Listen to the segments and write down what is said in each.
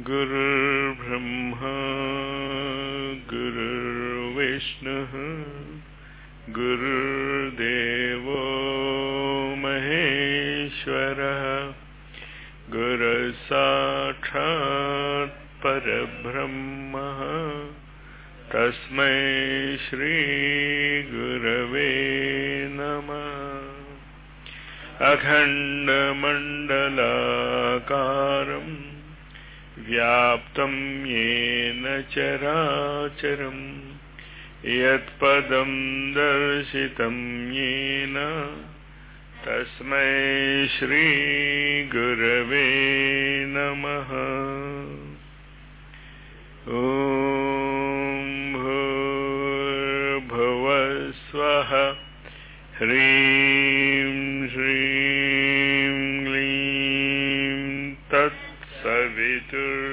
गुरुर्ब्रह्मा गुरुर्विष्णुः गुरुर्देवो महेश्वरः गुरुसाक्षात् परब्रह्मः तस्मै श्रीगुरवे नमः अखण्डमण्डलाकारम् व्याप्तं येन चराचरम् यत्पदं दर्शितं येन तस्मै श्रीगुरवे नमः ॐ भूर्भुवस्वः ह्रीं श्रीं क्लीं तत्सवितुर्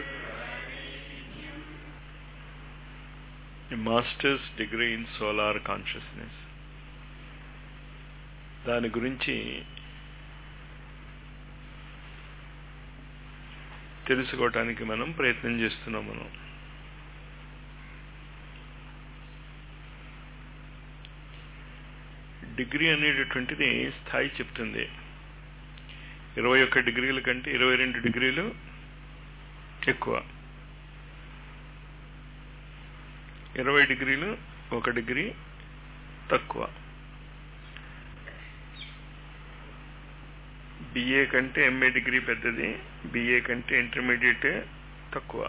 masters degree in solar consciousness దాని గురించి తెలుసుకోవటానికి మనం ప్రయత్నం చేస్తున్నాం మనం డిగ్రీ అనేటటువంటిది స్థాయి చెప్తుంది ఇరవై ఒక్క డిగ్రీల కంటే ఇరవై రెండు డిగ్రీలు ఎక్కువ ఇరవై డిగ్రీలు ఒక డిగ్రీ తక్కువ బిఏ కంటే ఎంఏ డిగ్రీ పెద్దది బిఏ కంటే ఇంటర్మీడియట్ తక్కువ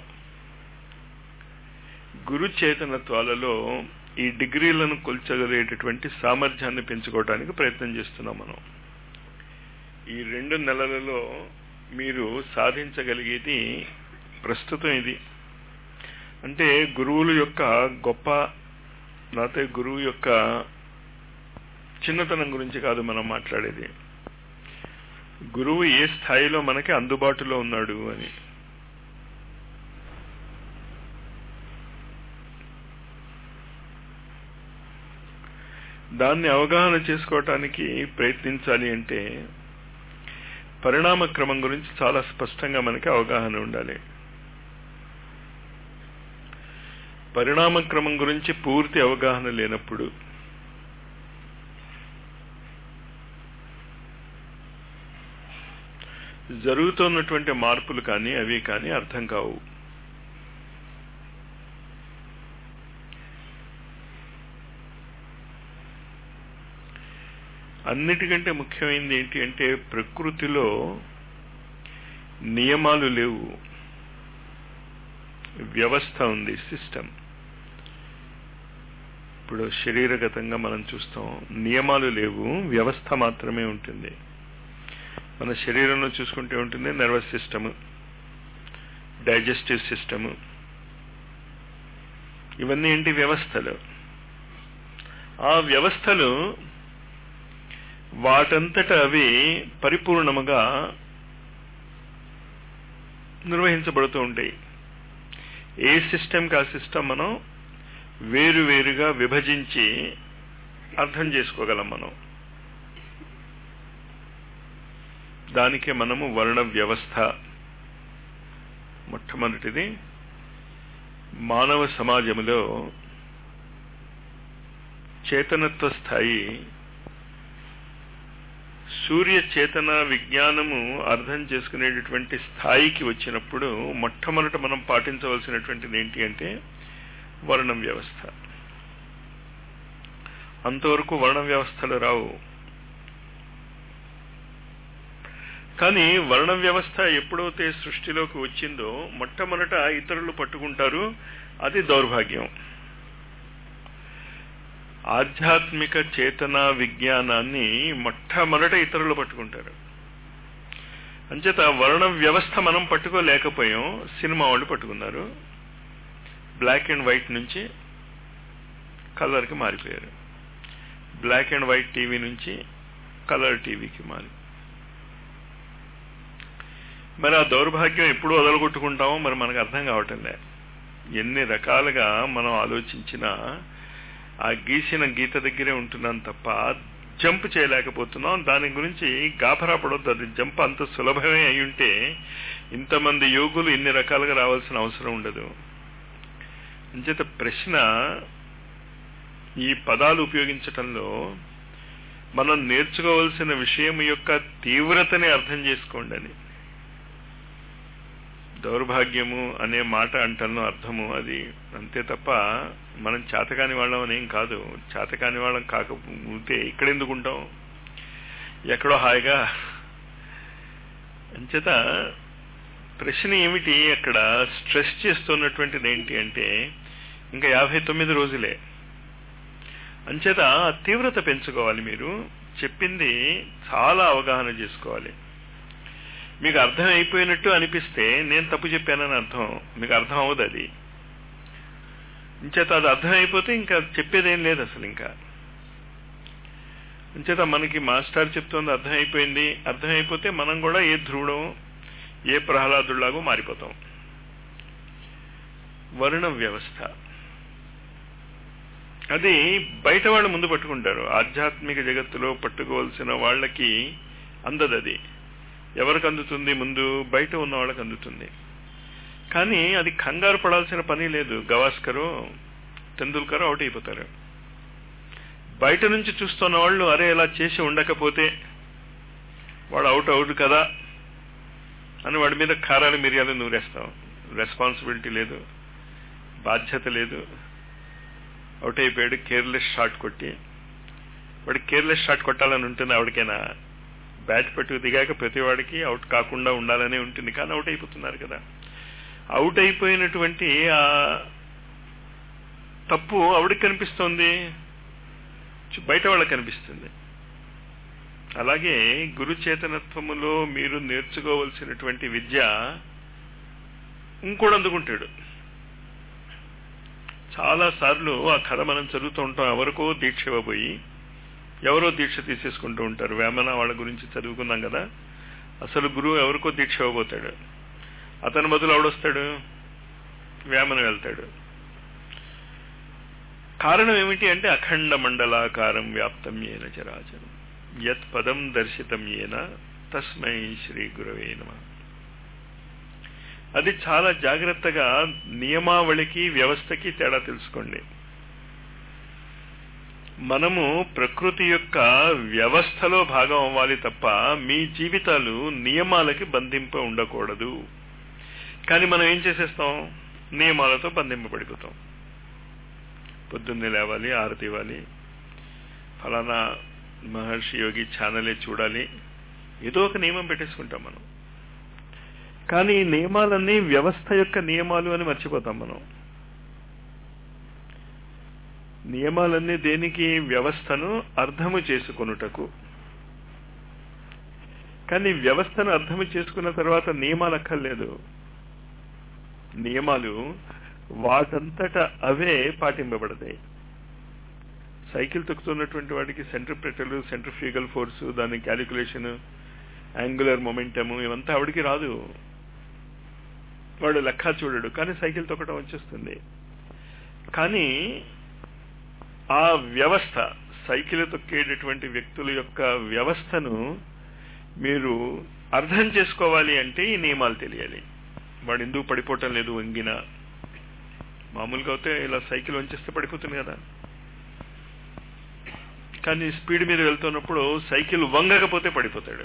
గురు చేతనత్వాలలో ఈ డిగ్రీలను కొల్చగలిగేటటువంటి సామర్థ్యాన్ని పెంచుకోవడానికి ప్రయత్నం చేస్తున్నాం మనం ఈ రెండు నెలలలో మీరు సాధించగలిగేది ప్రస్తుతం ఇది అంటే గురువుల యొక్క గొప్ప లేకపోతే గురువు యొక్క చిన్నతనం గురించి కాదు మనం మాట్లాడేది గురువు ఏ స్థాయిలో మనకి అందుబాటులో ఉన్నాడు అని దాన్ని అవగాహన చేసుకోవటానికి ప్రయత్నించాలి అంటే పరిణామ క్రమం గురించి చాలా స్పష్టంగా మనకి అవగాహన ఉండాలి పరిణామ క్రమం గురించి పూర్తి అవగాహన లేనప్పుడు జరుగుతున్నటువంటి మార్పులు కానీ అవి కానీ అర్థం కావు అన్నిటికంటే ముఖ్యమైనది ఏంటి అంటే ప్రకృతిలో నియమాలు లేవు వ్యవస్థ ఉంది సిస్టమ్ ఇప్పుడు శరీరగతంగా మనం చూస్తాం నియమాలు లేవు వ్యవస్థ మాత్రమే ఉంటుంది మన శరీరంలో చూసుకుంటే ఉంటుంది నర్వస్ సిస్టమ్ డైజెస్టివ్ సిస్టమ్ ఇవన్నీ ఏంటి వ్యవస్థలు ఆ వ్యవస్థలు వాటంతట అవి పరిపూర్ణముగా నిర్వహించబడుతూ ఉంటాయి ఏ సిస్టమ్కి ఆ సిస్టమ్ మనం వేరు వేరుగా విభజించి అర్థం చేసుకోగలం మనం దానికి మనము వర్ణ వ్యవస్థ మొట్టమొదటిది మానవ సమాజంలో చేతనత్వ స్థాయి సూర్య చేతన విజ్ఞానము అర్థం చేసుకునేటటువంటి స్థాయికి వచ్చినప్పుడు మొట్టమొదట మనం పాటించవలసినటువంటిది ఏంటి అంటే వర్ణం వ్యవస్థ అంతవరకు వర్ణ వ్యవస్థలు రావు కానీ వర్ణ వ్యవస్థ ఎప్పుడైతే సృష్టిలోకి వచ్చిందో మొట్టమొదట ఇతరులు పట్టుకుంటారు అది దౌర్భాగ్యం ఆధ్యాత్మిక చేతన విజ్ఞానాన్ని మొట్టమొదట ఇతరులు పట్టుకుంటారు అంచేత వర్ణ వ్యవస్థ మనం పట్టుకోలేకపోయాం సినిమా వాళ్ళు పట్టుకున్నారు బ్లాక్ అండ్ వైట్ నుంచి కలర్కి మారిపోయారు బ్లాక్ అండ్ వైట్ టీవీ నుంచి కలర్ టీవీకి మారి మరి ఆ దౌర్భాగ్యం ఎప్పుడు వదలగొట్టుకుంటామో మరి మనకు అర్థం కావటం లే ఎన్ని రకాలుగా మనం ఆలోచించినా ఆ గీసిన గీత దగ్గరే ఉంటున్నాం తప్ప జంప్ చేయలేకపోతున్నాం దాని గురించి గాభరా పడొద్దు అది జంప్ అంత సులభమే అయి ఉంటే ఇంతమంది యోగులు ఇన్ని రకాలుగా రావాల్సిన అవసరం ఉండదు అంచేత ప్రశ్న ఈ పదాలు ఉపయోగించటంలో మనం నేర్చుకోవలసిన విషయం యొక్క తీవ్రతని అర్థం చేసుకోండి అని దౌర్భాగ్యము అనే మాట అంటల్లో అర్థము అది అంతే తప్ప మనం చేతకాని వాళ్ళం అనేం కాదు చేతకాని వాళ్ళం కాకపోతే ఇక్కడ ఎందుకు ఉంటాం ఎక్కడో హాయిగా అంచేత ప్రశ్న ఏమిటి అక్కడ స్ట్రెస్ చేస్తున్నటువంటిది ఏంటి అంటే ఇంకా యాభై తొమ్మిది రోజులే అంచేత తీవ్రత పెంచుకోవాలి మీరు చెప్పింది చాలా అవగాహన చేసుకోవాలి మీకు అర్థం అయిపోయినట్టు అనిపిస్తే నేను తప్పు చెప్పానని అర్థం మీకు అర్థం అవ్వదు అది ఇంచేత అది అర్థం అయిపోతే ఇంకా చెప్పేదేం లేదు అసలు ఇంకా ఇంచేత మనకి మాస్టర్ చెప్తోంది అర్థం అయిపోయింది అర్థం అయిపోతే మనం కూడా ఏ ధ్రువుడం ఏ ప్రహ్లాదులాగో మారిపోతాం వర్ణ వ్యవస్థ అది బయట వాళ్ళు ముందు పట్టుకుంటారు ఆధ్యాత్మిక జగత్తులో పట్టుకోవాల్సిన వాళ్ళకి అందదు అది ఎవరికి అందుతుంది ముందు బయట ఉన్న వాళ్ళకి అందుతుంది కానీ అది కంగారు పడాల్సిన పని లేదు గవాస్కరు తెందుల్కర్ అవుట్ అయిపోతారు బయట నుంచి చూస్తున్న వాళ్ళు అరే ఇలా చేసి ఉండకపోతే వాడు అవుట్ అవుట్ కదా అని వాడి మీద కారాలు మిరియాలు నూరేస్తాం రెస్పాన్సిబిలిటీ లేదు బాధ్యత లేదు అవుట్ అయిపోయాడు కేర్లెస్ షాట్ కొట్టి వాడి కేర్లెస్ షాట్ కొట్టాలని ఉంటుంది ఆవిడకైనా బ్యాట్ పట్టుకు దిగాక ప్రతి వాడికి అవుట్ కాకుండా ఉండాలనే ఉంటుంది కానీ అవుట్ అయిపోతున్నారు కదా అవుట్ అయిపోయినటువంటి ఆ తప్పు ఆవిడకి కనిపిస్తోంది బయట వాళ్ళకి కనిపిస్తుంది అలాగే గురు చేతనత్వములో మీరు నేర్చుకోవలసినటువంటి విద్య ఇంకోటి అందుకుంటాడు చాలా సార్లు ఆ కథ మనం చదువుతూ ఉంటాం ఎవరికో దీక్ష ఇవ్వబోయి ఎవరో దీక్ష తీసేసుకుంటూ ఉంటారు వేమన వాళ్ళ గురించి చదువుకున్నాం కదా అసలు గురువు ఎవరికో దీక్ష ఇవ్వబోతాడు అతని బదులు ఎవడొస్తాడు వేమన వెళ్తాడు కారణం ఏమిటి అంటే అఖండ మండలాకారం వ్యాప్తం ఏన చరాచరం యత్ పదం దర్శితం ఏన తస్మై శ్రీ గురవే నమ అది చాలా జాగ్రత్తగా నియమావళికి వ్యవస్థకి తేడా తెలుసుకోండి మనము ప్రకృతి యొక్క వ్యవస్థలో భాగం అవ్వాలి తప్ప మీ జీవితాలు నియమాలకి బంధింప ఉండకూడదు కానీ మనం ఏం చేసేస్తాం నియమాలతో బంధింపబడిపోతాం పొద్దున్నే లేవాలి ఆరతి ఇవ్వాలి ఫలానా మహర్షి యోగి ఛానలే చూడాలి ఏదో ఒక నియమం పెట్టేసుకుంటాం మనం కానీ ఈ నియమాలన్నీ వ్యవస్థ యొక్క నియమాలు అని మర్చిపోతాం మనం నియమాలన్నీ దేనికి వ్యవస్థను అర్థము చేసుకొనుటకు కానీ వ్యవస్థను అర్థము చేసుకున్న తర్వాత నియమాలు అక్కర్లేదు నియమాలు వాటంతట అవే పాటింపబడతాయి సైకిల్ తొక్కుతున్నటువంటి వాడికి సెంట్రిప్రెటలు సెంట్రిఫ్యూగల్ ఫోర్సు దాని క్యాలిక్యులేషన్ యాంగులర్ మొమెంటము ఇవంతా ఆవిడికి రాదు వాడు లెక్క చూడడు కానీ సైకిల్ తొక్కడం వచ్చేస్తుంది కానీ ఆ వ్యవస్థ సైకిల్ తొక్కేటటువంటి వ్యక్తుల యొక్క వ్యవస్థను మీరు అర్థం చేసుకోవాలి అంటే ఈ నియమాలు తెలియాలి వాడు ఎందుకు పడిపోవటం లేదు వంగిన మామూలుగా అయితే ఇలా సైకిల్ వంచేస్తే పడిపోతుంది కదా కానీ స్పీడ్ మీద వెళ్తున్నప్పుడు సైకిల్ వంగకపోతే పడిపోతాడు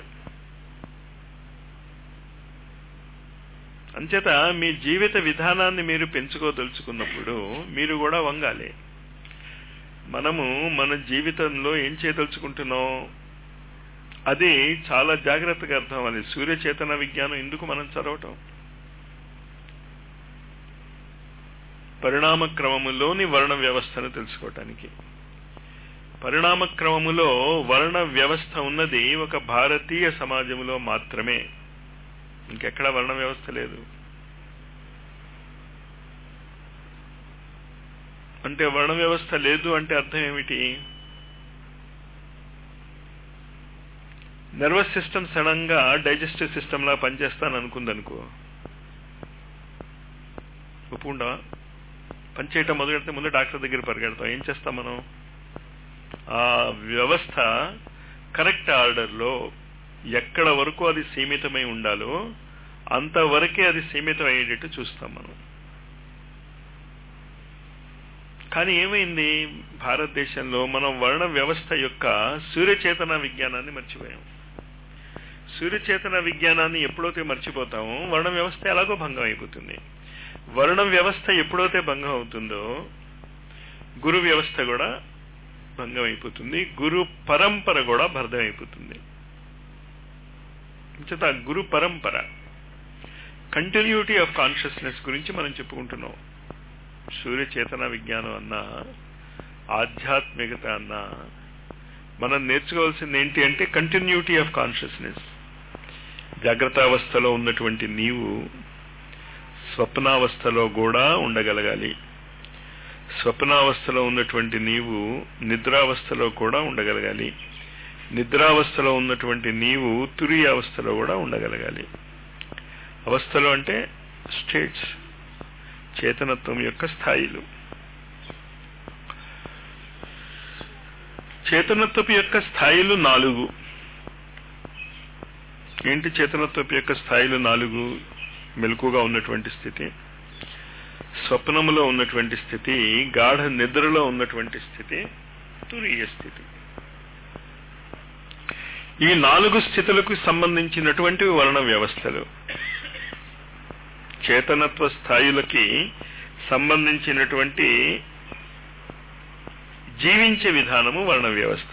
అంచేత మీ జీవిత విధానాన్ని మీరు పెంచుకోదలుచుకున్నప్పుడు మీరు కూడా వంగాలి మనము మన జీవితంలో ఏం చేయదలుచుకుంటున్నాం అది చాలా జాగ్రత్తగా అర్థం అవ్వాలి సూర్యచేతన విజ్ఞానం ఎందుకు మనం చదవటం పరిణామ క్రమములోని వర్ణ వ్యవస్థను తెలుసుకోవటానికి పరిణామ క్రమములో వర్ణ వ్యవస్థ ఉన్నది ఒక భారతీయ సమాజంలో మాత్రమే ఇంకెక్కడ వర్ణ వ్యవస్థ లేదు అంటే వర్ణ వ్యవస్థ లేదు అంటే అర్థం ఏమిటి నర్వస్ సిస్టమ్ సడన్ గా డైజెస్టివ్ సిస్టమ్ లా పనిచేస్తాను అనుకుందనుకో ఒప్పుకుంటావా పనిచేయటం మొదలెడితే ముందు డాక్టర్ దగ్గర పరిగెడతాం ఏం చేస్తాం మనం ఆ వ్యవస్థ కరెక్ట్ ఆర్డర్లో ఎక్కడ వరకు అది సీమితమై ఉండాలో అంతవరకే అది సీమితం అయ్యేటట్టు చూస్తాం మనం కానీ ఏమైంది భారతదేశంలో మనం వర్ణ వ్యవస్థ యొక్క సూర్యచేతన విజ్ఞానాన్ని మర్చిపోయాం సూర్యచేతన విజ్ఞానాన్ని ఎప్పుడైతే మర్చిపోతామో వర్ణ వ్యవస్థ ఎలాగో భంగం అయిపోతుంది వర్ణ వ్యవస్థ ఎప్పుడైతే భంగం అవుతుందో గురు వ్యవస్థ కూడా భంగం అయిపోతుంది గురు పరంపర కూడా భర్ధం అయిపోతుంది చేత గురు పరంపర కంటిన్యూటీ ఆఫ్ కాన్షియస్నెస్ గురించి మనం చెప్పుకుంటున్నాం సూర్యచేతన విజ్ఞానం అన్నా ఆధ్యాత్మికత అన్నా మనం నేర్చుకోవాల్సింది ఏంటి అంటే కంటిన్యూటీ ఆఫ్ కాన్షియస్నెస్ జాగ్రత్త అవస్థలో ఉన్నటువంటి నీవు స్వప్నావస్థలో కూడా ఉండగలగాలి స్వప్నావస్థలో ఉన్నటువంటి నీవు నిద్రావస్థలో కూడా ఉండగలగాలి నిద్రావస్థలో ఉన్నటువంటి నీవు తురి అవస్థలో కూడా ఉండగలగాలి అవస్థలు అంటే స్టేట్స్ చేతనత్వం యొక్క స్థాయిలు చేతనత్వపు యొక్క స్థాయిలు నాలుగు ఏంటి చేతనత్వపు యొక్క స్థాయిలు నాలుగు మెలకుగా ఉన్నటువంటి స్థితి స్వప్నములో ఉన్నటువంటి స్థితి గాఢ నిద్రలో ఉన్నటువంటి స్థితి తురీయ స్థితి ఈ నాలుగు స్థితులకు సంబంధించినటువంటి వర్ణ వ్యవస్థలు చేతనత్వ స్థాయిలకి సంబంధించినటువంటి జీవించే విధానము వర్ణ వ్యవస్థ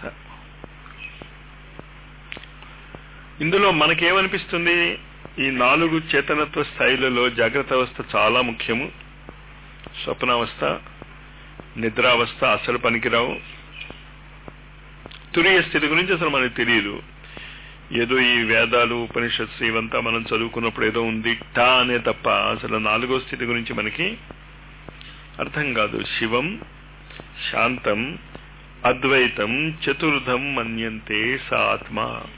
ఇందులో మనకేమనిపిస్తుంది ఈ నాలుగు చేతనత్వ స్థాయిలలో జాగ్రత్త అవస్థ చాలా ముఖ్యము స్వప్నావస్థ నిద్రావస్థ అసలు పనికిరావు తురియ స్థితి గురించి అసలు మనకు తెలియదు ఏదో ఈ వేదాలు ఉపనిషత్సు ఇవంతా మనం చదువుకున్నప్పుడు ఏదో ఉంది టా అనే తప్ప అసలు నాలుగో స్థితి గురించి మనకి అర్థం కాదు శివం శాంతం అద్వైతం చతుర్థం మన్యంతే సా ఆత్మ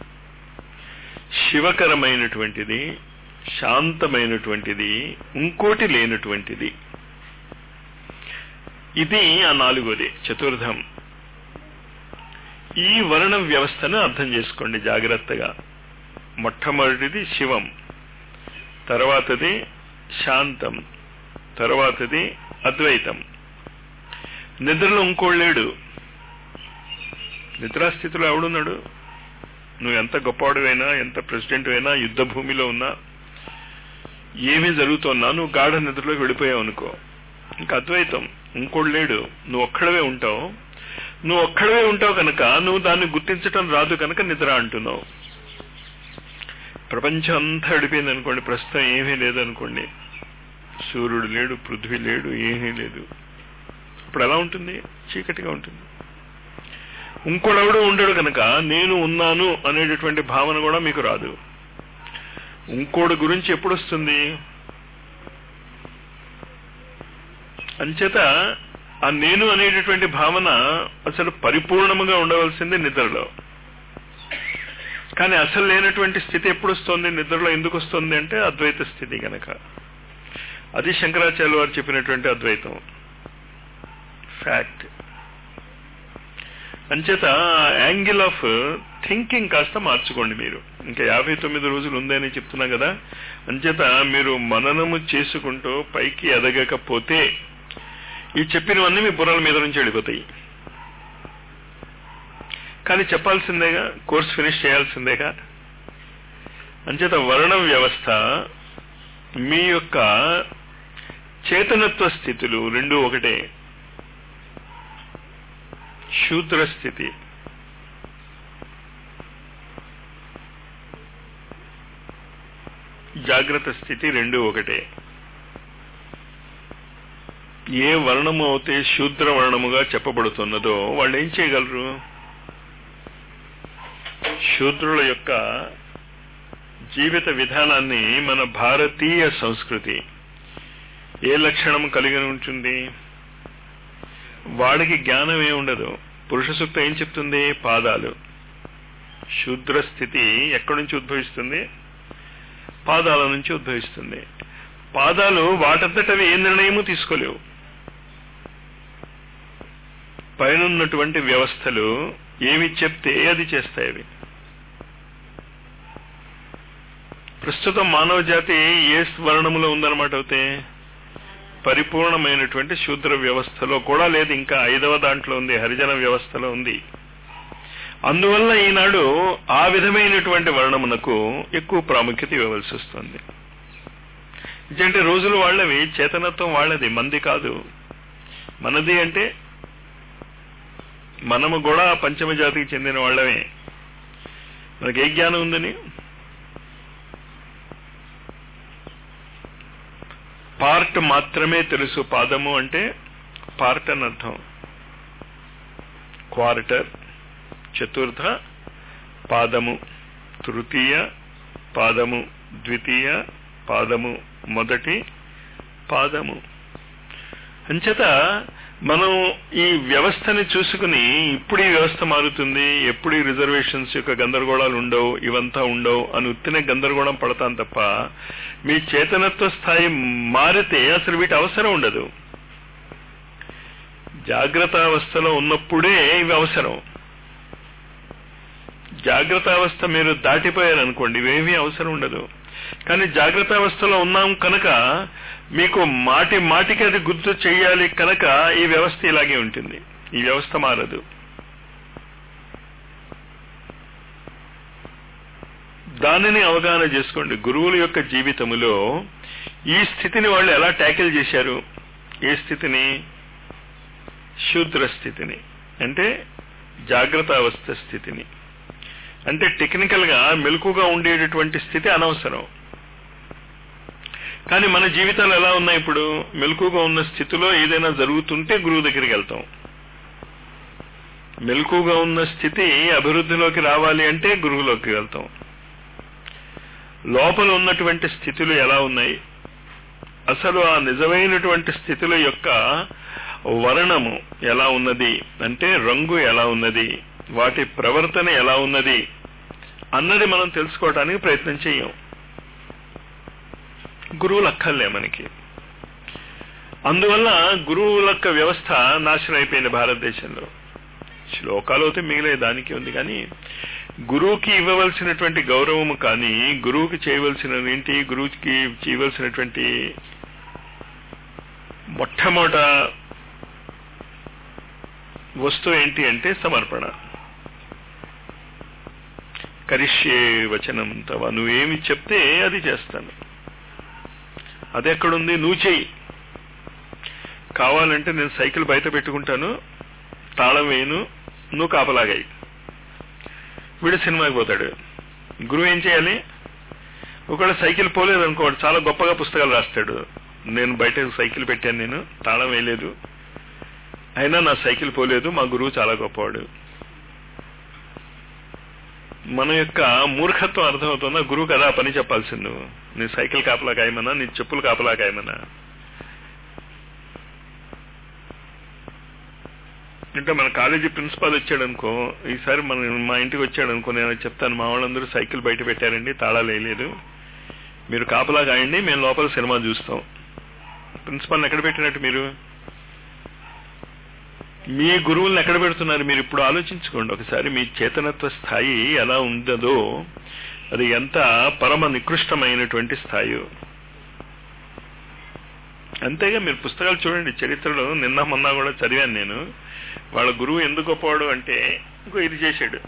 శివకరమైనటువంటిది శాంతమైనటువంటిది ఇంకోటి లేనటువంటిది ఇది ఆ నాలుగోది చతుర్థం ఈ వర్ణ వ్యవస్థను అర్థం చేసుకోండి జాగ్రత్తగా మొట్టమొదటిది శివం తర్వాతది శాంతం తర్వాతది అద్వైతం నిద్రలో ఇంకోడు లేడు నిద్రాస్థితిలో ఎవడున్నాడు నువ్వు ఎంత గొప్పవాడువైనా ఎంత ప్రెసిడెంట్ అయినా యుద్ధ భూమిలో ఉన్నా ఏమీ జరుగుతున్నా నువ్వు గాఢ నిద్రలోకి వెళ్ళిపోయావు అనుకో ఇంకా అద్వైతం ఇంకోడు లేడు నువ్వు ఒక్కడవే ఉంటావు నువ్వు ఒక్కడవే ఉంటావు కనుక నువ్వు దాన్ని గుర్తించటం రాదు కనుక నిద్ర అంటున్నావు ప్రపంచం అంతా అడిపోయింది అనుకోండి ప్రస్తుతం ఏమీ లేదనుకోండి సూర్యుడు లేడు పృథ్వీ లేడు ఏమీ లేదు ఇప్పుడు ఎలా ఉంటుంది చీకటిగా ఉంటుంది ఇంకోడెవడు ఉండడు కనుక నేను ఉన్నాను అనేటటువంటి భావన కూడా మీకు రాదు ఇంకోడు గురించి ఎప్పుడు వస్తుంది అంచేత ఆ నేను అనేటటువంటి భావన అసలు పరిపూర్ణముగా ఉండవలసింది నిద్రలో కానీ అసలు లేనటువంటి స్థితి ఎప్పుడు వస్తుంది నిద్రలో ఎందుకు వస్తుంది అంటే అద్వైత స్థితి గనక అది శంకరాచార్య వారు చెప్పినటువంటి అద్వైతం ఫ్యాక్ట్ అంచేత యాంగిల్ ఆఫ్ థింకింగ్ కాస్త మార్చుకోండి మీరు ఇంకా యాభై తొమ్మిది రోజులు ఉందని చెప్తున్నా కదా అంచేత మీరు మననము చేసుకుంటూ పైకి ఎదగకపోతే ఈ చెప్పినవన్నీ మీ బుర్రల మీద నుంచి వెళ్ళిపోతాయి కానీ చెప్పాల్సిందేగా కోర్స్ ఫినిష్ చేయాల్సిందేగా అంచేత వర్ణ వ్యవస్థ మీ యొక్క చేతనత్వ స్థితులు రెండు ఒకటే శూద్ర స్థితి జాగ్రత్త స్థితి రెండు ఒకటే ఏ వర్ణము అయితే శూద్ర వర్ణముగా చెప్పబడుతున్నదో వాళ్ళు ఏం చేయగలరు శూద్రుల యొక్క జీవిత విధానాన్ని మన భారతీయ సంస్కృతి ఏ లక్షణం కలిగి ఉంటుంది వాడికి జ్ఞానం ఏ ఉండదు పురుష సూక్తం ఏం చెప్తుంది పాదాలు శూద్ర స్థితి ఎక్కడి నుంచి ఉద్భవిస్తుంది పాదాల నుంచి ఉద్భవిస్తుంది పాదాలు వాటంతటవి ఏ నిర్ణయము తీసుకోలేవు పైనున్నటువంటి వ్యవస్థలు ఏమి చెప్తే అది చేస్తాయి అవి ప్రస్తుతం మానవ జాతి ఏ వర్ణములో ఉందన్నమాట అయితే పరిపూర్ణమైనటువంటి శూద్ర వ్యవస్థలో కూడా లేదు ఇంకా ఐదవ దాంట్లో ఉంది హరిజన వ్యవస్థలో ఉంది అందువల్ల ఈనాడు ఆ విధమైనటువంటి వర్ణమునకు ఎక్కువ ప్రాముఖ్యత ఇవ్వవలసి వస్తుంది ఇదంటే రోజులు వాళ్ళవి చేతనత్వం వాళ్ళది మంది కాదు మనది అంటే మనము కూడా పంచమ జాతికి చెందిన వాళ్ళమే మనకి ఏ జ్ఞానం ఉందని పార్ట్ మాత్రమే తెలుసు పాదము అంటే పార్ట్ అని అర్థం క్వార్టర్ చతుర్థ పాదము తృతీయ పాదము ద్వితీయ పాదము మొదటి పాదము అంచేత మనం ఈ వ్యవస్థని చూసుకుని ఇప్పుడు ఈ వ్యవస్థ మారుతుంది ఎప్పుడు ఈ రిజర్వేషన్స్ యొక్క గందరగోళాలు ఉండవు ఇవంతా ఉండవు అని ఉత్తినే గందరగోళం పడతాం తప్ప మీ చేతనత్వ స్థాయి మారితే అసలు వీటి అవసరం ఉండదు జాగ్రత్త అవస్థలో ఉన్నప్పుడే ఇవి అవసరం జాగ్రత్త అవస్థ మీరు దాటిపోయారు అనుకోండి ఇవేమీ అవసరం ఉండదు కానీ జాగ్రత్త అవస్థలో ఉన్నాం కనుక మీకు మాటి మాటికి అది గుర్తు చేయాలి కనుక ఈ వ్యవస్థ ఇలాగే ఉంటుంది ఈ వ్యవస్థ మారదు దానిని అవగాహన చేసుకోండి గురువుల యొక్క జీవితములో ఈ స్థితిని వాళ్ళు ఎలా ట్యాకిల్ చేశారు ఏ స్థితిని శూద్ర స్థితిని అంటే జాగ్రత్త అవస్థ స్థితిని అంటే టెక్నికల్ గా మెలకుగా ఉండేటటువంటి స్థితి అనవసరం కానీ మన జీవితాలు ఎలా ఉన్నాయి ఇప్పుడు మెలకుగా ఉన్న స్థితిలో ఏదైనా జరుగుతుంటే గురువు దగ్గరికి వెళ్తాం మెలకుగా ఉన్న స్థితి అభివృద్ధిలోకి రావాలి అంటే గురువులోకి వెళ్తాం లోపల ఉన్నటువంటి స్థితులు ఎలా ఉన్నాయి అసలు ఆ నిజమైనటువంటి స్థితుల యొక్క వర్ణము ఎలా ఉన్నది అంటే రంగు ఎలా ఉన్నది వాటి ప్రవర్తన ఎలా ఉన్నది అన్నది మనం తెలుసుకోవడానికి ప్రయత్నం చేయం గురువులు అక్కర్లే మనకి అందువల్ల గురువుల యొక్క వ్యవస్థ నాశనం అయిపోయింది భారతదేశంలో శ్లోకాలు అయితే మిగిలే దానికి ఉంది కానీ గురువుకి ఇవ్వవలసినటువంటి గౌరవము కానీ గురువుకి చేయవలసిన ఏంటి గురువుకి చేయవలసినటువంటి మొట్టమొదట వస్తువు ఏంటి అంటే సమర్పణ కరిష్యే వచనం తవ నువ్వేమి చెప్తే అది చేస్తాను అది ఎక్కడుంది నువ్వు చెయ్యి కావాలంటే నేను సైకిల్ బయట పెట్టుకుంటాను తాళం వేయను నువ్వు కాపలాగాయి వీడు సినిమాకి పోతాడు గురువు ఏం చేయాలి ఒకవేళ సైకిల్ పోలేదు అనుకోండి చాలా గొప్పగా పుస్తకాలు రాస్తాడు నేను బయట సైకిల్ పెట్టాను నేను తాళం వేయలేదు అయినా నా సైకిల్ పోలేదు మా గురువు చాలా గొప్పవాడు మన యొక్క మూర్ఖత్వం అర్థమవుతుందా గురువు కదా పని చెప్పాల్సింది నువ్వు నీ సైకిల్ కాపలా కాయమన్నా నీ చెప్పులు కాపలా కాయమన్నా అంటే మన కాలేజీ ప్రిన్సిపాల్ వచ్చాడు అనుకో ఈసారి మన మా ఇంటికి వచ్చాడు అనుకో నేను చెప్తాను మా వాళ్ళందరూ సైకిల్ బయట పెట్టారండి తాళాలు వేయలేదు మీరు కాపలా కాయండి మేము లోపల సినిమా చూస్తాం ప్రిన్సిపాల్ని ఎక్కడ పెట్టినట్టు మీరు మీ గురువులను ఎక్కడ పెడుతున్నారు మీరు ఇప్పుడు ఆలోచించుకోండి ఒకసారి మీ చేతనత్వ స్థాయి ఎలా ఉండదో అది ఎంత పరమ నికృష్టమైనటువంటి స్థాయి అంతేగా మీరు పుస్తకాలు చూడండి చరిత్రలో నిన్న మొన్న కూడా చదివాను నేను వాళ్ళ గురువు ఎందుకు గొప్పవాడు అంటే ఇంకో ఇది చేశాడు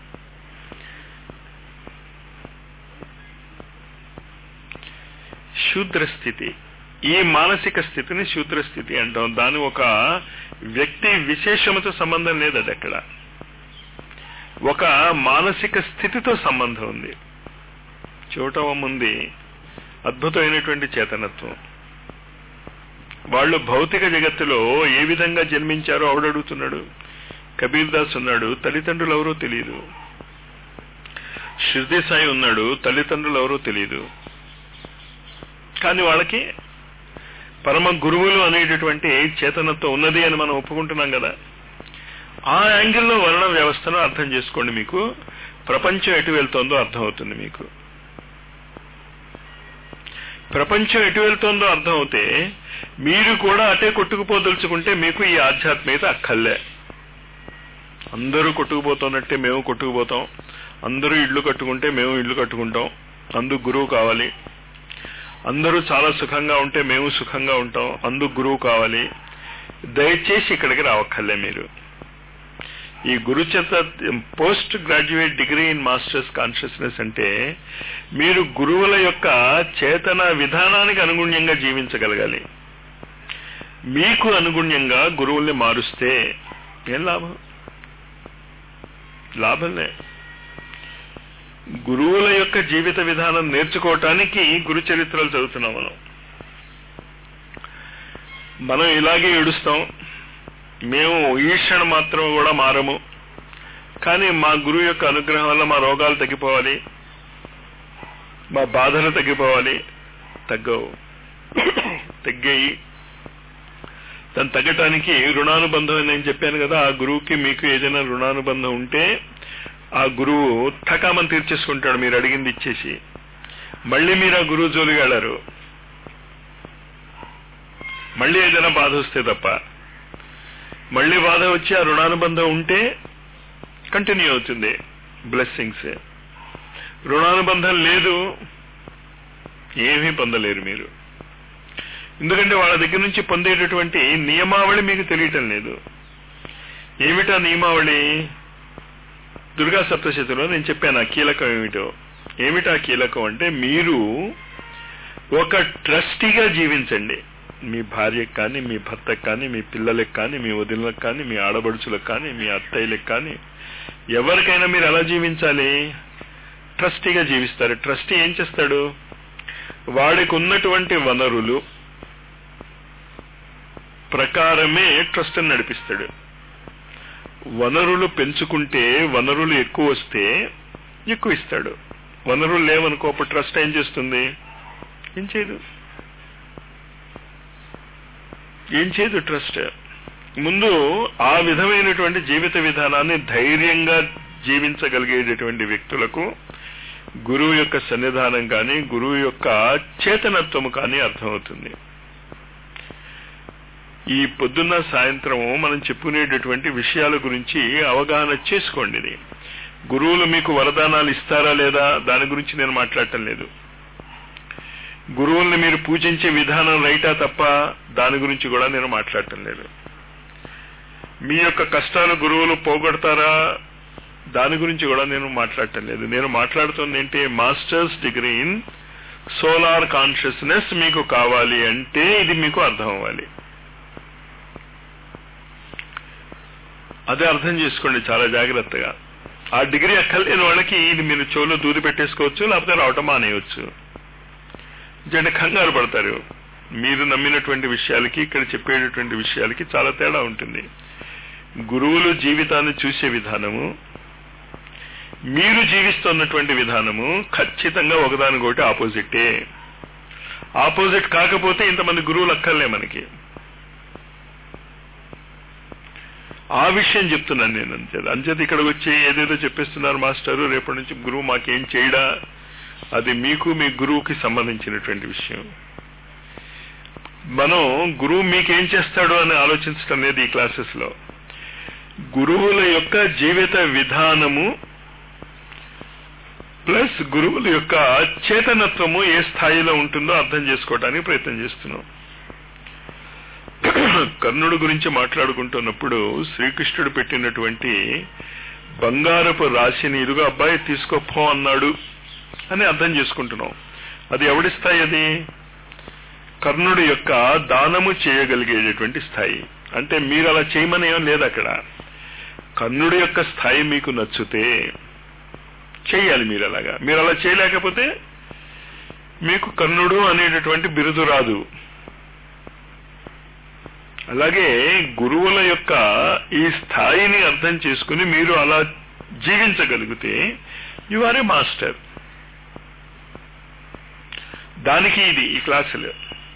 శూద్ర స్థితి ఈ మానసిక స్థితిని శూద్ర స్థితి అంటాం దాని ఒక వ్యక్తి విశేషముతో సంబంధం లేదు అది అక్కడ ఒక మానసిక స్థితితో సంబంధం ఉంది చూడటం ఉంది అద్భుతమైనటువంటి చేతనత్వం వాళ్ళు భౌతిక జగత్తులో ఏ విధంగా జన్మించారో ఆవిడడుగుతున్నాడు కబీర్ దాస్ ఉన్నాడు తల్లిదండ్రులు ఎవరో తెలియదు షిర్ది సాయి ఉన్నాడు తల్లిదండ్రులు ఎవరో తెలియదు కానీ వాళ్ళకి పరమ గురువులు అనేటటువంటి చేతనత్వం ఉన్నది అని మనం ఒప్పుకుంటున్నాం కదా ఆ యాంగిల్లో వర్ణ వ్యవస్థను అర్థం చేసుకోండి మీకు ప్రపంచం ఎటు వెళ్తోందో అర్థమవుతుంది మీకు ప్రపంచం ఎటు వెళ్తోందో అర్థమవుతే మీరు కూడా అటే కొట్టుకుపోదలుచుకుంటే మీకు ఈ ఆధ్యాత్మికత అక్కర్లే అందరూ కొట్టుకుపోతున్నట్టే మేము కొట్టుకుపోతాం అందరూ ఇళ్ళు కట్టుకుంటే మేము ఇళ్ళు కట్టుకుంటాం అందుకు గురువు కావాలి అందరూ చాలా సుఖంగా ఉంటే మేము సుఖంగా ఉంటాం అందుకు గురువు కావాలి దయచేసి ఇక్కడికి రావక్కర్లే మీరు ఈ గురు చేత post graduate degree in masters consciousness అంటే మీరు గురువుల యొక్క చేతన విధానానికి అనుగుణ్యంగా జీవించగలగాలి మీకు అనుగుణ్యంగా గురువుల్ని మారుస్తే ఏం లాభం లాభంలే గురువుల యొక్క జీవిత విధానం నేర్చుకోవటానికి గురు చరిత్రలు చదువుతున్నాం మనం మనం ఇలాగే ఏడుస్తాం మేము ఈషణ మాత్రం కూడా మారము కానీ మా గురువు యొక్క అనుగ్రహం వల్ల మా రోగాలు తగ్గిపోవాలి మా బాధలు తగ్గిపోవాలి తగ్గవు తగ్గాయి దాన్ని తగ్గటానికి రుణానుబంధం అని నేను చెప్పాను కదా ఆ గురువుకి మీకు ఏదైనా రుణానుబంధం ఉంటే ఆ గురువు ఠకామని తీర్చేసుకుంటాడు మీరు అడిగింది ఇచ్చేసి మళ్ళీ మీరు ఆ గురువు జోలికి వెళ్ళారు మళ్ళీ ఏదైనా బాధ వస్తే తప్ప మళ్ళీ బాధ వచ్చి ఆ రుణానుబంధం ఉంటే కంటిన్యూ అవుతుంది బ్లెస్సింగ్స్ రుణానుబంధం లేదు ఏమీ పొందలేరు మీరు ఎందుకంటే వాళ్ళ దగ్గర నుంచి పొందేటటువంటి నియమావళి మీకు తెలియటం లేదు ఏమిటా నియమావళి దుర్గా సప్తశతిలో నేను చెప్పాను ఆ కీలకం ఏమిటో ఏమిటా కీలకం అంటే మీరు ఒక ట్రస్టీగా జీవించండి మీ భార్యకు కానీ మీ భర్తకు కానీ మీ పిల్లలకు కానీ మీ వదినలకు కానీ మీ ఆడబడుచులకు కానీ మీ అత్తయ్యలకు కానీ ఎవరికైనా మీరు ఎలా జీవించాలి ట్రస్టీగా జీవిస్తారు ట్రస్టీ ఏం చేస్తాడు వాడికి ఉన్నటువంటి వనరులు ప్రకారమే ట్రస్ట్ నడిపిస్తాడు వనరులు పెంచుకుంటే వనరులు ఎక్కువ వస్తే ఎక్కువ ఇస్తాడు వనరులు లేవనుకో అప్పుడు ట్రస్ట్ ఏం చేస్తుంది ఏం చేయదు ఏం చేయదు ట్రస్ట్ ముందు ఆ విధమైనటువంటి జీవిత విధానాన్ని ధైర్యంగా జీవించగలిగేటటువంటి వ్యక్తులకు గురువు యొక్క సన్నిధానం కానీ గురువు యొక్క చేతనత్వము కానీ అర్థమవుతుంది ఈ పొద్దున్న సాయంత్రం మనం చెప్పుకునేటటువంటి విషయాల గురించి అవగాహన చేసుకోండి ఇది గురువులు మీకు వరదానాలు ఇస్తారా లేదా దాని గురించి నేను మాట్లాడటం లేదు గురువుల్ని మీరు పూజించే విధానం రైటా తప్ప దాని గురించి కూడా నేను మాట్లాడటం లేదు మీ యొక్క కష్టాలు గురువులు పోగొడతారా దాని గురించి కూడా నేను మాట్లాడటం లేదు నేను మాట్లాడుతుంది ఏంటి masters degree in solar consciousness మీకు కావాలి అంటే ఇది మీకు అర్థం అవ్వాలి అదే అర్థం చేసుకోండి చాలా జాగ్రత్తగా ఆ డిగ్రీ అక్కర్లేని వాళ్ళకి ఇది మీరు చెవులో దూది పెట్టేసుకోవచ్చు లేకపోతే రావటం మానేయవచ్చు అంటే కంగారు పడతారు మీరు నమ్మినటువంటి విషయాలకి ఇక్కడ చెప్పేటటువంటి విషయాలకి చాలా తేడా ఉంటుంది గురువులు జీవితాన్ని చూసే విధానము మీరు జీవిస్తున్నటువంటి విధానము ఖచ్చితంగా ఒకదానికొకటి ఆపోజిటే ఆపోజిట్ కాకపోతే ఇంతమంది గురువులు అక్కర్లే మనకి ఆ విషయం చెప్తున్నాను నేను అంతే అంచేత ఇక్కడికి వచ్చి ఏదేదో చెప్పేస్తున్నారు మాస్టరు రేపటి నుంచి గురువు మాకేం చేయడా అది మీకు మీ గురువుకి సంబంధించినటువంటి విషయం మనం గురువు మీకేం చేస్తాడు అని ఆలోచించడం లేదు ఈ క్లాసెస్ లో గురువుల యొక్క జీవిత విధానము ప్లస్ గురువుల యొక్క చేతనత్వము ఏ స్థాయిలో ఉంటుందో అర్థం చేసుకోవడానికి ప్రయత్నం చేస్తున్నాం కర్ణుడు గురించి మాట్లాడుకుంటున్నప్పుడు శ్రీకృష్ణుడు పెట్టినటువంటి బంగారపు రాశిని ఇదిగో అబ్బాయి తీసుకోపో అన్నాడు అని అర్థం చేసుకుంటున్నాం అది ఎవడి స్థాయి అది కర్ణుడి యొక్క దానము చేయగలిగేటటువంటి స్థాయి అంటే మీరు అలా చేయమని ఏం లేదు అక్కడ కర్ణుడి యొక్క స్థాయి మీకు నచ్చితే చేయాలి మీరు అలాగా మీరు అలా చేయలేకపోతే మీకు కర్ణుడు అనేటటువంటి బిరుదు రాదు అలాగే గురువుల యొక్క ఈ స్థాయిని అర్థం చేసుకుని మీరు అలా జీవించగలిగితే యు ఆర్ ఏ మాస్టర్ దానికి ఇది ఈ క్లాసులు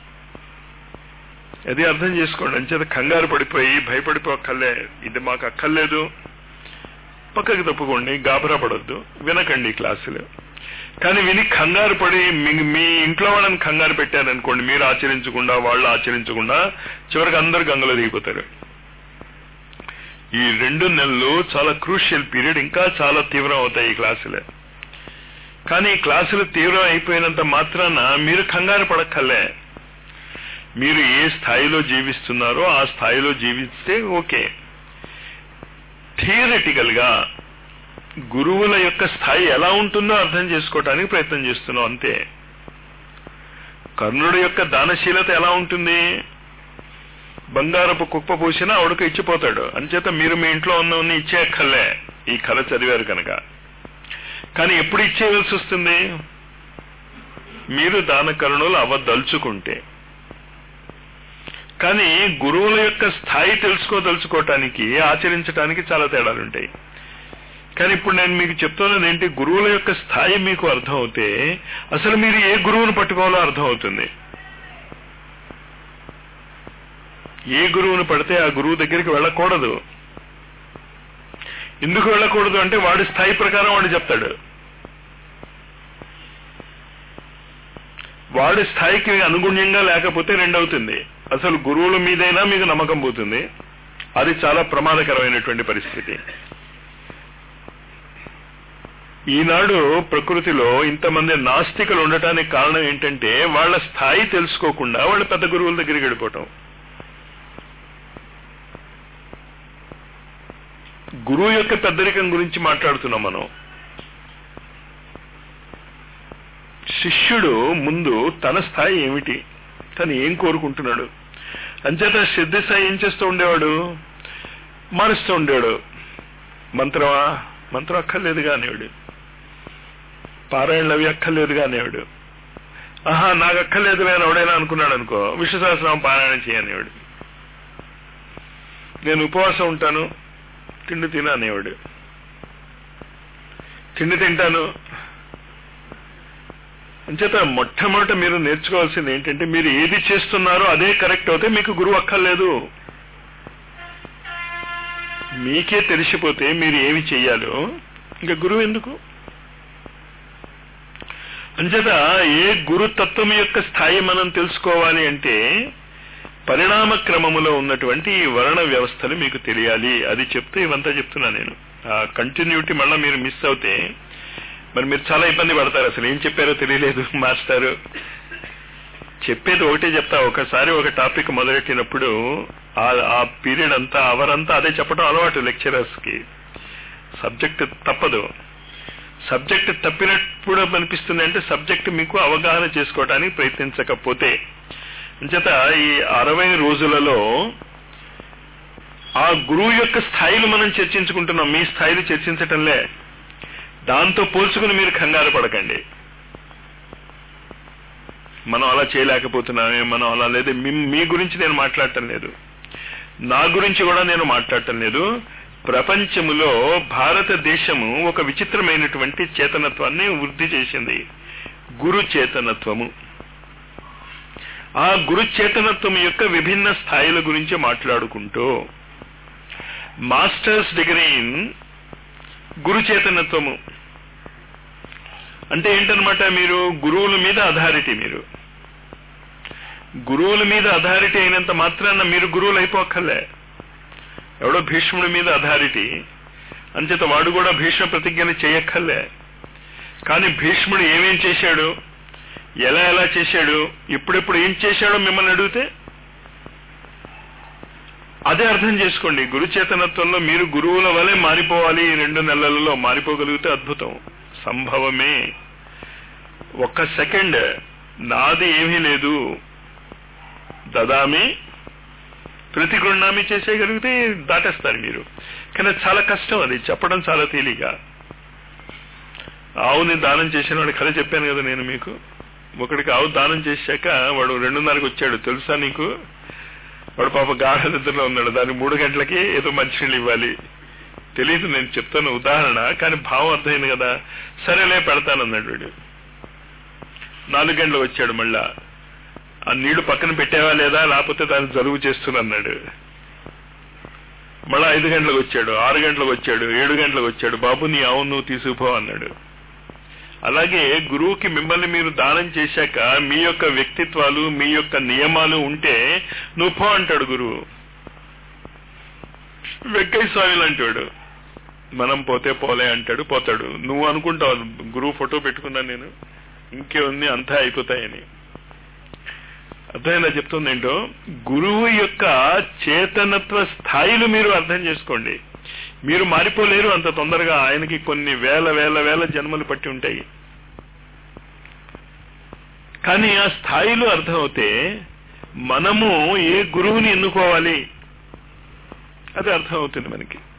అది అర్థం చేసుకోండి అంచేత కంగారు పడిపోయి భయపడిపోకల్లే ఇది మాకు అక్కర్లేదు పక్కకి తప్పుకోండి గాబరా పడొద్దు వినకండి ఈ క్లాసులు కానీ విని కంగారు పడి మీ- మీ ఇంట్లో వాళ్ళని కంగారు పెట్టారనుకోండి మీరు ఆచరించకుండా వాళ్ళు ఆచరించకుండా చివరికి అందరు గంగలో దిగిపోతారు ఈ రెండు నెలలు చాలా క్రూషియల్ పీరియడ్ ఇంకా చాలా తీవ్రం అవుతాయి ఈ క్లాసులు కానీ ఈ క్లాసులు తీవ్రం అయిపోయినంత మాత్రాన మీరు కంగారు పడక్కర్లే మీరు ఏ స్థాయిలో జీవిస్తున్నారో ఆ స్థాయిలో జీవిస్తే ఓకే థియరిటికల్ గా గురువుల యొక్క స్థాయి ఎలా ఉంటుందో అర్థం చేసుకోవటానికి ప్రయత్నం చేస్తున్నాం అంతే కర్ణుడి యొక్క దానశీలత ఎలా ఉంటుంది బంగారపు కుప్ప పూసినా ఆవిడకు ఇచ్చిపోతాడు అంచేత మీరు మీ ఇంట్లో ఉన్నవన్నీ ఇచ్చేయక్కర్లే ఈ కథ చదివారు కనుక కానీ ఎప్పుడు ఇచ్చేయవలసి వస్తుంది మీరు దాన కరుణులు అవ్వదలుచుకుంటే కానీ గురువుల యొక్క స్థాయి తెలుసుకోదలుచుకోవటానికి ఆచరించడానికి చాలా తేడాలుంటాయి కానీ ఇప్పుడు నేను మీకు చెప్తున్నది ఏంటి గురువుల యొక్క స్థాయి మీకు అర్థం అవుతే అసలు మీరు ఏ గురువును పట్టుకోవాలో అర్థం అవుతుంది ఏ గురువును పడితే ఆ గురువు దగ్గరికి వెళ్ళకూడదు ఎందుకు వెళ్ళకూడదు అంటే వాడి స్థాయి ప్రకారం వాడు చెప్తాడు వాడి స్థాయికి అనుగుణ్యంగా లేకపోతే రెండవుతుంది అసలు గురువుల మీదైనా మీకు నమ్మకం పోతుంది అది చాలా ప్రమాదకరమైనటువంటి పరిస్థితి ఈనాడు ప్రకృతిలో ఇంతమంది నాస్తికులు ఉండటానికి కారణం ఏంటంటే వాళ్ళ స్థాయి తెలుసుకోకుండా వాళ్ళ పెద్ద గురువుల దగ్గరికి వెళ్ళిపోవటం గురువు యొక్క పెద్దరికం గురించి మాట్లాడుతున్నాం మనం శిష్యుడు ముందు తన స్థాయి ఏమిటి తను ఏం కోరుకుంటున్నాడు అంచేత సిద్ధి స్థాయి ఏం చేస్తూ ఉండేవాడు మారుస్తూ ఉండేవాడు మంత్రమా మంత్రం అక్కర్లేదు కానివాడు పారాయణలు అవి అక్కర్లేదు కానివాడు ఆహా నాకు అక్కర్లేదు నేను ఎవడైనా అనుకున్నాడు అనుకో విష్ణు సహస్రనామం పారాయణం చేయనివాడు నేను ఉపవాసం ఉంటాను తిండి తిన అనేవాడు తిండి తింటాను అంచేత మొట్టమొదట మీరు నేర్చుకోవాల్సింది ఏంటంటే మీరు ఏది చేస్తున్నారో అదే కరెక్ట్ అవుతే మీకు గురువు అక్కర్లేదు మీకే తెలిసిపోతే మీరు ఏమి చెయ్యాలో ఇంకా గురువు ఎందుకు అంచేత ఏ గురుతత్వం యొక్క స్థాయి మనం తెలుసుకోవాలి అంటే పరిణామ క్రమములో ఉన్నటువంటి ఈ వర్ణ వ్యవస్థలు మీకు తెలియాలి అది చెప్తే ఇవంతా చెప్తున్నా నేను ఆ కంటిన్యూటీ మళ్ళీ మీరు మిస్ అవుతే మరి మీరు చాలా ఇబ్బంది పడతారు అసలు ఏం చెప్పారో తెలియలేదు మాస్టారు చెప్పేది ఒకటే చెప్తా ఒకసారి ఒక టాపిక్ మొదలెట్టినప్పుడు ఆ ఆ పీరియడ్ అంతా అవర్ అంతా అదే చెప్పడం అలవాటు లెక్చరర్స్ కి సబ్జెక్ట్ తప్పదు సబ్జెక్ట్ తప్పినప్పుడు అనిపిస్తుంది అంటే సబ్జెక్ట్ మీకు అవగాహన చేసుకోవడానికి ప్రయత్నించకపోతే అంచేత ఈ అరవై రోజులలో ఆ గురువు యొక్క స్థాయిలు మనం చర్చించుకుంటున్నాం మీ స్థాయిలు చర్చించటంలే దాంతో పోల్చుకుని మీరు కంగారు పడకండి మనం అలా చేయలేకపోతున్నామే మనం అలా లేదు మీ- మీ గురించి నేను మాట్లాడటం లేదు నా గురించి కూడా నేను మాట్లాడటం లేదు ప్రపంచములో భారతదేశము ఒక విచిత్రమైనటువంటి చేతనత్వాన్ని వృద్ధి చేసింది గురు చేతనత్వము ఆ గురు చేతనత్వం యొక్క విభిన్న స్థాయిల గురించి మాట్లాడుకుంటూ మాస్టర్స్ డిగ్రీ ఇన్ గురు చేతనత్వము అంటే ఏంటనమాట మీరు గురువుల మీద అథారిటీ మీరు గురువుల మీద అథారిటీ అయినంత మాత్రాన మీరు గురువులు అయిపోక్కర్లే ఎవడో భీష్ముడి మీద అథారిటీ అంచేత వాడు కూడా భీష్మ ప్రతిజ్ఞని చేయక్కర్లే కానీ భీష్ముడు ఏమేం చేశాడు ఎలా ఎలా చేశాడు ఎప్పుడెప్పుడు ఏం చేశాడో మిమ్మల్ని అడిగితే అదే అర్థం చేసుకోండి గురు చేతనత్వంలో మీరు గురువుల వలె మారిపోవాలి ఈ రెండు నెలలలో మారిపోగలిగితే అద్భుతం సంభవమే ఒక్క సెకండ్ నాది ఏమీ లేదు దదామి ప్రతిగృణామి చేసేయగలిగితే దాటేస్తారు మీరు కానీ అది చాలా కష్టం అది చెప్పడం చాలా తేలిక ఆవుని దానం చేసిన వాడి కథ చెప్పాను కదా నేను మీకు ఒకడికి ఆవు దానం చేశాక వాడు రెండున్నరకు వచ్చాడు తెలుసా నీకు వాడు పాప గాఢ నిద్రలో ఉన్నాడు దానికి మూడు గంటలకి ఏదో మంచినీళ్ళు ఇవ్వాలి తెలియదు నేను చెప్తాను ఉదాహరణ కానీ భావం అర్థమైంది కదా సరేలే పెడతానన్నాడు వీడు నాలుగు గంటలకు వచ్చాడు మళ్ళా ఆ నీళ్లు పక్కన పెట్టావా లేదా లేకపోతే దాన్ని జలుబు చేస్తున్నాడు మళ్ళా ఐదు గంటలకు వచ్చాడు ఆరు గంటలకు వచ్చాడు ఏడు గంటలకు వచ్చాడు బాబు నీ ఆవు నువ్వు తీసుకుపో అన్నాడు అలాగే గురువుకి మిమ్మల్ని మీరు దానం చేశాక మీ యొక్క వ్యక్తిత్వాలు మీ యొక్క నియమాలు ఉంటే నువ్వు పో అంటాడు గురువు వెంకయ్య స్వామి లాంటివాడు మనం పోతే పోలే అంటాడు పోతాడు నువ్వు అనుకుంటావు గురువు ఫోటో పెట్టుకున్నాను నేను ఇంకే ఉంది అంతా అయిపోతాయని అర్థమైనా చెప్తుంది ఏంటో గురువు యొక్క చేతనత్వ స్థాయిలు మీరు అర్థం చేసుకోండి మీరు మారిపోలేరు అంత తొందరగా ఆయనకి కొన్ని వేల వేల వేల జన్మలు పట్టి ఉంటాయి కానీ ఆ స్థాయిలు అర్థమవుతే మనము ఏ గురువుని ఎన్నుకోవాలి అది అర్థమవుతుంది మనకి